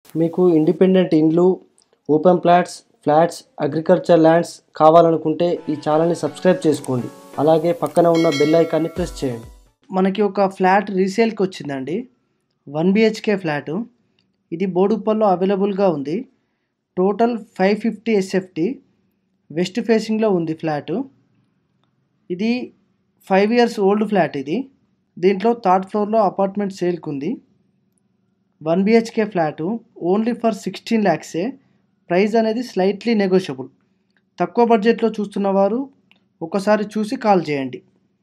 మీకు ఇండిపెండెంట్ ఇండ్లు open plots flats agriculture lands కావాలనుకుంటే ఈ ఛానల్ని సబ్స్క్రైబ్ చేసుకోండి అలాగే పక్కన ఉన్న బెల్ ఐకాన్ని ప్రెస్ చేయండి మనకి ఒక ఫ్లాట్ రీసేల్కి వచ్చిందండి వన్ బిహెచ్కే ఫ్లాటు ఇది బోడుప్పల్లో అవైలబుల్గా ఉంది total five fifty SFT west ఫేసింగ్లో ఉంది ఫ్లాటు ఇది ఫైవ్ ఇయర్స్ ఓల్డ్ ఫ్లాట్ ఇది దీంట్లో థర్డ్ ఫ్లోర్లో అపార్ట్మెంట్ సేల్కి ఉంది one BHK flat only for sixteen ల్యాక్సే ప్రైస్ అనేది స్లైట్లీ నెగోషియబుల్ తక్కువ బడ్జెట్లో చూస్తున్న వారు ఒకసారి చూసి కాల్ చేయండి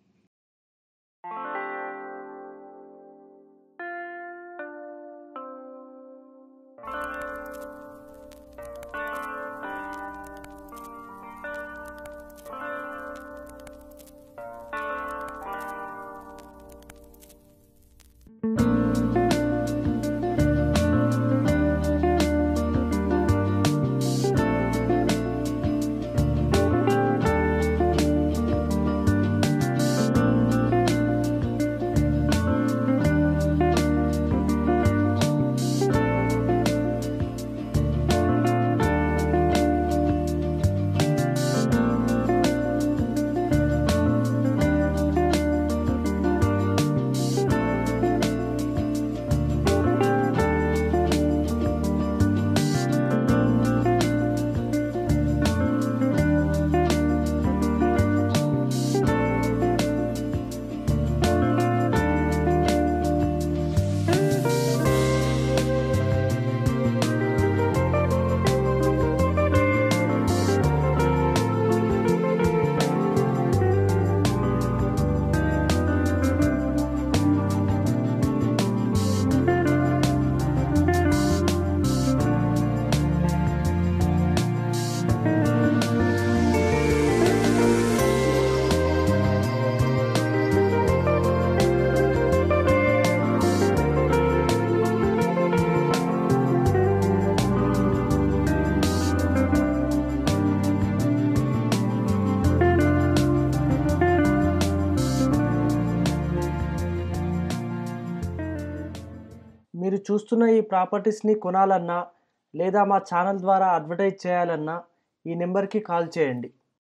మీరు చూస్తున్న ఈ ప్రాపర్టీస్ని కొనాలన్నా లేదా మా ఛానల్ ద్వారా అడ్వర్టైజ్ చేయాలన్నా ఈ నెంబర్కి కాల్ చేయండి